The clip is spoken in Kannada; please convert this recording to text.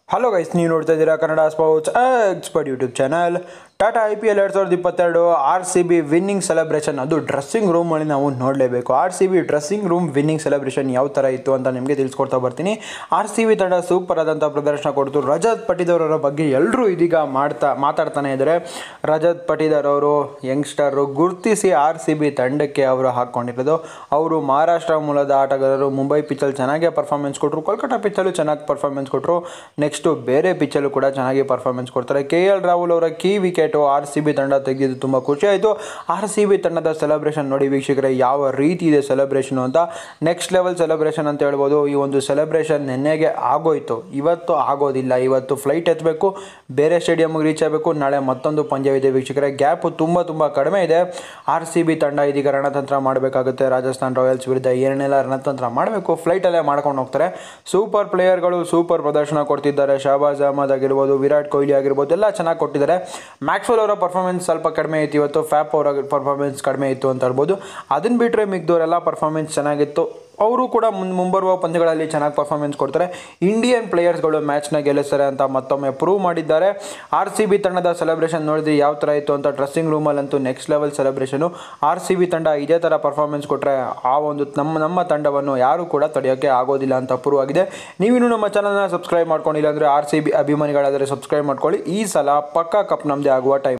ಹಲೋ ಗೈಸ್ ನೀವು ನೋಡ್ತಾ ಇದ್ದೀರಾ Kannada sports expert YouTube channel Tata I P L ಎರಡು ಸಾವಿರದ ಇಪ್ಪತ್ತೆರಡು R C B winning celebration ಅದು ಡ್ರೆಸ್ಸಿಂಗ್ ರೂಮಲ್ಲಿ ನಾವು ನೋಡಲೇಬೇಕು R C B dressing room winning celebration ಯಾವ ಥರ ಇತ್ತು ಅಂತ ನಿಮಗೆ ತಿಳಿಸ್ಕೊಡ್ತಾ ಬರ್ತೀನಿ ಆರ್ ಸಿ ಬಿ ತಂಡ ಸೂಪರ್ ಆದಂಥ ಪ್ರದರ್ಶನ ಕೊಡ್ತು ರಜತ್ ಪಟಿದಾರ್ ಅವರ ಬಗ್ಗೆ ಎಲ್ಲರೂ ಇದೀಗ ಮಾಡ್ತಾ ಮಾತಾಡ್ತಾನೆ ಇದ್ದಾರೆ ರಜತ್ ಪಟಿದಾರ್ ಅವರು ಯಂಗ್ಸ್ಟರು ಗುರುತಿಸಿ ಆರ್ ಸಿ ಬಿ ತಂಡಕ್ಕೆ ಅವರು ಹಾಕ್ಕೊಂಡಿರೋದು ಅವರು ಮಹಾರಾಷ್ಟ್ರ ಮೂಲದ ಆಟಗಾರರು ಮುಂಬೈ ಪಿಚ್ಚಲ್ಲಿ ಚೆನ್ನಾಗೇ ಪರ್ಫಾರ್ಮೆನ್ಸ್ ಕೊಟ್ಟರು ಕೋಲ್ಕತ್ತಾ ಪಿಚ್ಚಲ್ಲೂ ಚೆನ್ನಾಗಿ ಪರ್ಫಾರ್ಮೆನ್ಸ್ ಕೊಟ್ಟರು ನೆಕ್ಸ್ಟು ಬೇರೆ ಪಿಚ್ಚಲ್ಲೂ ಕೂಡ ಚೆನ್ನಾಗಿ ಪರ್ಫಾರ್ಮೆನ್ಸ್ ಕೊಡ್ತಾರೆ ಕೆ ಎಲ್ ರಾಹುಲ್ ಅವರ ಕೀ ವಿಕೆಟು ಆರ್ ಸಿ ಬಿ ತಂಡ ತೆಗೆದಿದ್ದು ತುಂಬ ಖುಷಿ ಆಯಿತು ಆರ್ ಸಿ ಬಿ ತಂಡದ ಸೆಲೆಬ್ರೇಷನ್ ನೋಡಿ ವೀಕ್ಷಕರೇ ಯಾವ ರೀತಿ ಇದೆ ಸೆಲೆಬ್ರೇಷನು ಅಂತ ನೆಕ್ಸ್ಟ್ ಲೆವೆಲ್ ಸೆಲೆಬ್ರೇಷನ್ ಅಂತ ಹೇಳ್ಬೋದು ಈ ಒಂದು ಸೆಲೆಬ್ರೇಷನ್ ನೆನ್ನೆಗೆ ಆಗೋಯ್ತು ಇವತ್ತು ಆಗೋದಿಲ್ಲ ಇವತ್ತು ಫ್ಲೈಟ್ ಎತ್ತಬೇಕು ಬೇರೆ ಸ್ಟೇಡಿಯಮ್ಗೆ ರೀಚ್ ಆಗಬೇಕು ನಾಳೆ ಮತ್ತೊಂದು ಪಂದ್ಯವಿದೆ ವೀಕ್ಷಕರೇ ಗ್ಯಾಪು ತುಂಬ ತುಂಬ ಕಡಿಮೆ ಇದೆ ಆರ್ ಸಿ ಬಿ ತಂಡ ಇದೀಗ ರಣತಂತ್ರ ಮಾಡಬೇಕಾಗುತ್ತೆ ರಾಜಸ್ಥಾನ್ ರಾಯಲ್ಸ್ ವಿರುದ್ಧ ಏನೆಲ್ಲ ರಣತಂತ್ರ ಮಾಡಬೇಕು ಫ್ಲೈಟಲ್ಲೇ ಮಾಡ್ಕೊಂಡು ಹೋಗ್ತಾರೆ ಸೂಪರ್ ಪ್ಲೇಯರ್ಗಳು ಸೂಪರ್ ಪ್ರದರ್ಶನ ಕೊಡ್ತಿದ್ದಾರೆ ಶಹಬಾಜ್ ಅಹಮದ್ ಆಗಿರ್ಬೋದು ವಿರಾಟ್ ಕೊಹ್ಲಿ ಆಗಿರ್ಬೋದು ಎಲ್ಲ ಚೆನ್ನಾಗಿ ಕೊಟ್ಟಿದ್ದಾರೆ ಮ್ಯಾಕ್ಸ್ವೆಲ್ ಅವರ ಪರ್ಫಾರ್ಮೆನ್ಸ್ ಸ್ವಲ್ಪ ಕಡಿಮೆ ಇತ್ತು ಇವತ್ತು ಫ್ಯಾಪ್ ಅವರ ಪರ್ಫಾರ್ಮೆನ್ಸ್ ಕಡಿಮೆ ಇತ್ತು ಅಂತ ಹೇಳ್ಬೋದು ಅದನ್ನು ಬಿಟ್ಟರೆ ಮಿಗ್ದವರೆಲ್ಲ ಪರ್ಫಾರ್ಮೆನ್ಸ್ ಚೆನ್ನಾಗಿತ್ತು ಅವರು ಕೂಡ ಮುನ್ ಮುಂಬರುವ ಪಂದ್ಯಗಳಲ್ಲಿ ಚೆನ್ನಾಗಿ ಪರ್ಫಾರ್ಮೆನ್ಸ್ ಕೊಡ್ತಾರೆ ಇಂಡಿಯನ್ ಪ್ಲೇಯರ್ಸ್ಗಳು ಮ್ಯಾಚ್ನ ಗೆಲ್ಲಿಸ್ತಾರೆ ಅಂತ ಮತ್ತೊಮ್ಮೆ ಪ್ರೂವ್ ಮಾಡಿದ್ದಾರೆ ಆರ್ ಸಿ ಬಿ ತಂಡದ ಸೆಲೆಬ್ರೇಷನ್ ನೋಡಿದ್ರೆ ಯಾವ ಥರ ಇತ್ತು ಅಂತ ಡ್ರೆಸ್ಸಿಂಗ್ ರೂಮಲ್ಲಂತೂ ನೆಕ್ಸ್ಟ್ ಲೆವೆಲ್ ಸೆಲೆಬ್ರೇಷನು ಆರ್ ಸಿ ಬಿ ತಂಡ ಇದೇ ಥರ ಪರ್ಫಾರ್ಮೆನ್ಸ್ ಕೊಟ್ಟರೆ ಆ ಒಂದು ನಮ್ಮ ನಮ್ಮ ತಂಡವನ್ನು ಯಾರೂ ಕೂಡ ತಡೆಯೋಕ್ಕೆ ಆಗೋದಿಲ್ಲ ಅಂತ ಪ್ರೂವ್ ಆಗಿದೆ ನೀವಿನ್ನೂ ನಮ್ಮ ಚಾನಲ್ನ ಸಬ್ಸ್ಕ್ರೈಬ್ ಮಾಡ್ಕೊಂಡಿಲ್ಲ ಅಂದರೆ ಆರ್ ಸಿ ಬಿ ಅಭಿಮಾನಿಗಳಾದರೆ ಸಬ್ಸ್ಕ್ರೈಬ್ ಮಾಡ್ಕೊಳ್ಳಿ ಈ ಸಲ ಪಕ್ಕಾ ಕಪ್ ನಮ್ಮದೇ ಆಗುವ ಟೈಮ್